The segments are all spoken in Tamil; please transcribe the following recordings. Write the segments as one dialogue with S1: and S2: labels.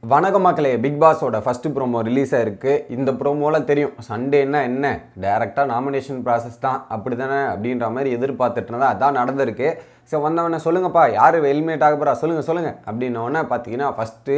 S1: வணக்கம் மக்களே பிக் பாஸோட ஃபர்ஸ்ட் ப்ரோமோ ரிலீஸ் ஆயிருக்கு இந்த ப்ரோமோலாம் தெரியும் சண்டேன்னா என்ன டேரெக்டாக நாமினேஷன் ப்ராசஸ் தான் அப்படி தானே அப்படின்ற மாதிரி எதிர்பார்த்துட்டு இருந்தா அதான் நடந்திருக்கு ஸோ வந்தவொடனே சொல்லுங்கப்பா யார் எலிமினேட் ஆக போகிறா சொல்லுங்கள் சொல்லுங்கள் அப்படின்னோடனே பார்த்தீங்கன்னா ஃபஸ்ட்டு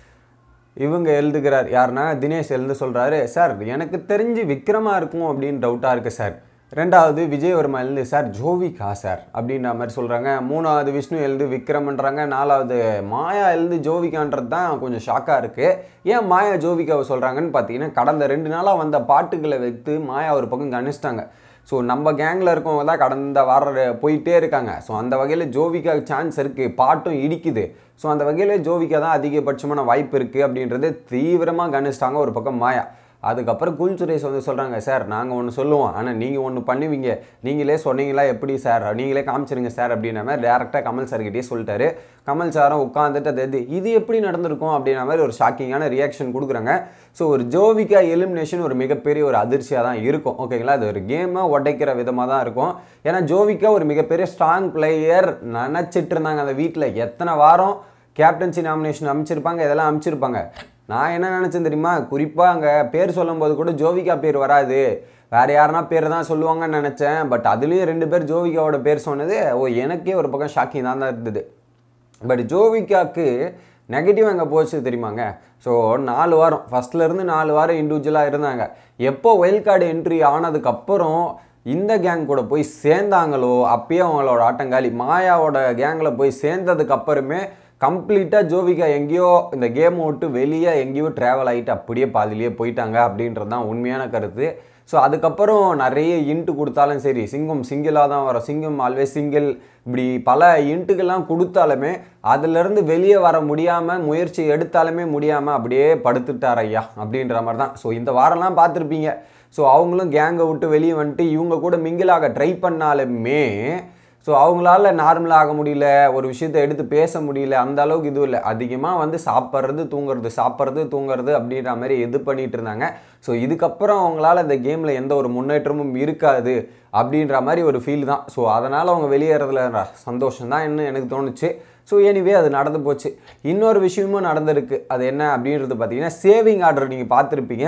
S1: இவங்க எழுதுகிறார் யாருன்னா தினேஷ் எழுந்து சொல்கிறாரு சார் எனக்கு தெரிஞ்சு விக்ரமா இருக்கும் அப்படின்னு டவுட்டாக இருக்குது சார் ரெண்டாவது விஜயவர்மா எழுந்து சார் ஜோவிகா சார் அப்படின்ற மாதிரி சொல்கிறாங்க மூணாவது விஷ்ணு எழுந்து விக்ரம்ன்றாங்க நாலாவது மாயா எழுந்து ஜோவிகான்றது தான் கொஞ்சம் ஷாக்காக இருக்குது ஏன் மாயா ஜோவிகாவை சொல்கிறாங்கன்னு பார்த்தீங்கன்னா கடந்த ரெண்டு நாளாக வந்த பாட்டுகளை வைத்து மாயா ஒரு பக்கம் கணிச்சிட்டாங்க ஸோ நம்ம கேங்கில் இருக்கவங்க தான் கடந்த வார போயிட்டே இருக்காங்க ஸோ அந்த வகையில் ஜோவிகா சான்ஸ் இருக்குது பாட்டும் இடிக்குது ஸோ அந்த வகையில் ஜோவிகா தான் அதிகபட்சமான வாய்ப்பு இருக்குது அப்படின்றது தீவிரமாக கணிச்சிட்டாங்க ஒரு பக்கம் மாயா அதுக்கப்புறம் குல் சுரேஷ் வந்து சொல்கிறாங்க சார் நாங்கள் ஒன்று சொல்லுவோம் ஆனால் நீங்கள் ஒன்று பண்ணுவீங்க நீங்களே சொன்னீங்களா எப்படி சார் நீங்களே காமிச்சிருங்க சார் அப்படின்ற மாதிரி டேரெக்டாக கமல் சார்கிட்டயே சொல்லிட்டாரு கமல் சாரும் உட்காந்துட்டு அது எது இது எப்படி நடந்திருக்கும் அப்படின்ற மாதிரி ஒரு ஷாக்கிங்கான ரியாக்ஷன் கொடுக்குறாங்க ஸோ ஒரு ஜோவிகா எலிமினேஷன் ஒரு மிகப்பெரிய ஒரு அதிர்ச்சியாக தான் இருக்கும் ஓகேங்களா அது ஒரு கேமை உடைக்கிற விதமாக தான் இருக்கும் ஏன்னா ஜோவிகா ஒரு மிகப்பெரிய ஸ்ட்ராங் பிளேயர் நினச்சிட்டு இருந்தாங்க அந்த வீட்டில் எத்தனை வாரம் கேப்டன்சி நாமினேஷன் அமைச்சிருப்பாங்க இதெல்லாம் அமைச்சிருப்பாங்க நான் என்ன நினச்சேன் தெரியுமா குறிப்பாக அங்கே பேர் சொல்லும்போது கூட ஜோவிகா பேர் வராது வேறு யாருனா பேர் தான் சொல்லுவாங்கன்னு நினச்சேன் பட் அதுலேயும் ரெண்டு பேர் ஜோவிகாவோட பேர் சொன்னது ஓ எனக்கே ஒரு பக்கம் ஷாக்கிங் தான் தான் இருந்தது பட் ஜோவிகாக்கு நெகட்டிவ் எங்கே போச்சு தெரியுமாங்க ஸோ நாலு வாரம் ஃபஸ்ட்லேருந்து நாலு வாரம் இண்டிவிஜுவலாக இருந்தாங்க எப்போ ஒயில் கார்டு என்ட்ரி ஆனதுக்கப்புறம் இந்த கேங் கூட போய் சேர்ந்தாங்களோ அப்பயே அவங்களோட ஆட்டங்காலி மாயாவோட கேங்கில் போய் சேர்ந்ததுக்கு அப்புறமே கம்ப்ளீட்டாக ஜோவிகா எங்கேயோ இந்த கேம் விட்டு வெளியே எங்கேயோ ட்ராவல் ஆகிட்டு அப்படியே பாதிலேயே போயிட்டாங்க அப்படின்றது தான் உண்மையான கருத்து ஸோ அதுக்கப்புறம் நிறைய இன்ட்டு கொடுத்தாலும் சரி சிங்கம் சிங்கிளாக தான் வரும் சிங்கம் ஆல்வேஸ் சிங்கிள் இப்படி பல இன்ட்டுக்கெல்லாம் கொடுத்தாலுமே அதுலேருந்து வெளியே வர முடியாமல் முயற்சி எடுத்தாலுமே முடியாமல் அப்படியே படுத்துட்டார் ஐயா அப்படின்ற மாதிரி தான் ஸோ இந்த வாரம்லாம் பார்த்துருப்பீங்க ஸோ அவங்களும் கேங்கை விட்டு வெளியே வந்துட்டு இவங்க கூட மிங்கிளாக ட்ரை பண்ணாலுமே ஸோ அவங்களால நார்மலாக ஆக முடியல ஒரு விஷயத்தை எடுத்து பேச முடியல அந்த அளவுக்கு இதுவும் இல்லை அதிகமாக வந்து சாப்பிட்றது தூங்குறது சாப்பிட்றது தூங்குறது அப்படின்ற மாதிரி இது பண்ணிட்டு இருந்தாங்க ஸோ இதுக்கப்புறம் அவங்களால இந்த கேமில் எந்த ஒரு முன்னேற்றமும் இருக்காது அப்படின்ற மாதிரி ஒரு ஃபீல் தான் ஸோ அதனால் அவங்க வெளியேறதுல சந்தோஷம் தான் என்ன எனக்கு தோணுச்சு ஸோ எனிவே அது நடந்து போச்சு இன்னொரு விஷயமும் நடந்திருக்கு அது என்ன அப்படின்றது பார்த்தீங்கன்னா சேவிங் ஆர்டர் நீங்கள் பார்த்துருப்பீங்க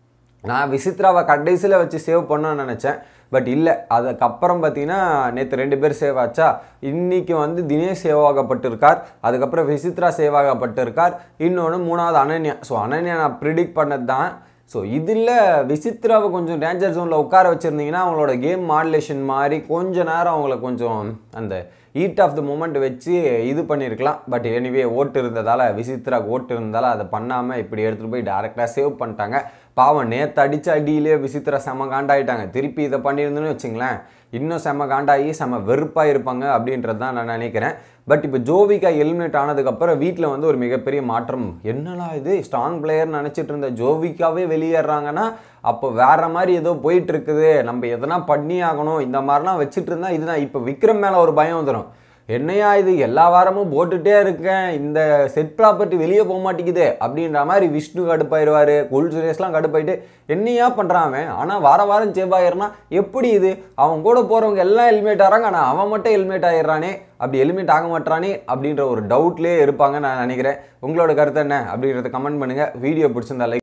S1: நான் விசித்ராவை கடைசியில் வச்சு சேவ் பண்ணணும்னு நினச்சேன் பட் இல்லை அதுக்கப்புறம் பார்த்தீங்கன்னா நேற்று ரெண்டு பேர் சேவ் ஆச்சா இன்றைக்கி வந்து தினேஷ் சேவ் ஆகப்பட்டிருக்கார் அதுக்கப்புறம் விசித்ரா சேவ் ஆகப்பட்டிருக்கார் இன்னொன்று மூணாவது அனன்யா ஸோ அனன்யா நான் ப்ரிடிக்ட் பண்ணது தான் ஸோ இதில் விசித்ராவை கொஞ்சம் டேஞ்சர் ஜோனில் உட்கார வச்சுருந்தீங்கன்னா அவங்களோட கேம் மாடுலேஷன் மாதிரி கொஞ்ச நேரம் அவங்கள கொஞ்சம் அந்த ஈட் ஆஃப் த மூமெண்ட் வச்சு இது பண்ணியிருக்கலாம் பட் எனிவே ஓட்டு இருந்ததால் விசித்ராக்கு ஓட்டு இருந்ததால் அதை பண்ணாமல் இப்படி எடுத்துகிட்டு போய் டேரெக்டாக சேவ் பண்ணிட்டாங்க பாவம் நேற்று அடித்த அடியிலே விசித்திரா செம காண்டாயிட்டாங்க திருப்பி இதை பண்ணியிருந்தோன்னு வச்சுங்களேன் இன்னும் செம காண்டாகி செம வெறுப்பாக இருப்பாங்க அப்படின்றது தான் நான் நினைக்கிறேன் பட் இப்போ ஜோவிகா எலிமினேட் ஆனதுக்கப்புறம் வீட்டில் வந்து ஒரு மிகப்பெரிய மாற்றம் என்னடா இது ஸ்ட்ராங் பிளேயர் நினச்சிட்டு இருந்த ஜோவிகாவே வெளியேறாங்கன்னா அப்போ வேற மாதிரி ஏதோ போயிட்டு இருக்குது நம்ம எதனா பண்ணி ஆகணும் இந்த மாதிரிலாம் வச்சுட்டு இருந்தா இதுதான் இப்போ விக்ரம் மேலே ஒரு பயம் வந்துடும் என்னையா இது எல்லா வாரமும் போட்டுட்டே இருக்கேன் இந்த செட் ப்ராப்பர்ட்டி வெளியே போக மாட்டேங்குது அப்படின்ற மாதிரி விஷ்ணு கடுப்பாயிருவார் குல் சுரேஷ்லாம் கடுப்பாயிட்டு என்னையா பண்ணுறான் அவன் ஆனால் வார வாரம் சேவாயிரனா எப்படி இது அவன் கூட போகிறவங்க எல்லாம் ஹெல்மெட் ஆகிறாங்க ஆனால் அவன் மட்டும் ஹெல்மெட் ஆயிடுறானே அப்படி ஹெல்மெட் ஆக மாட்டானே அப்படின்ற ஒரு டவுட்லேயே இருப்பாங்க நான் நினைக்கிறேன் உங்களோட கருத்து என்ன அப்படின்றத கமெண்ட் பண்ணுங்கள் வீடியோ பிடிச்சிருந்தா லைக்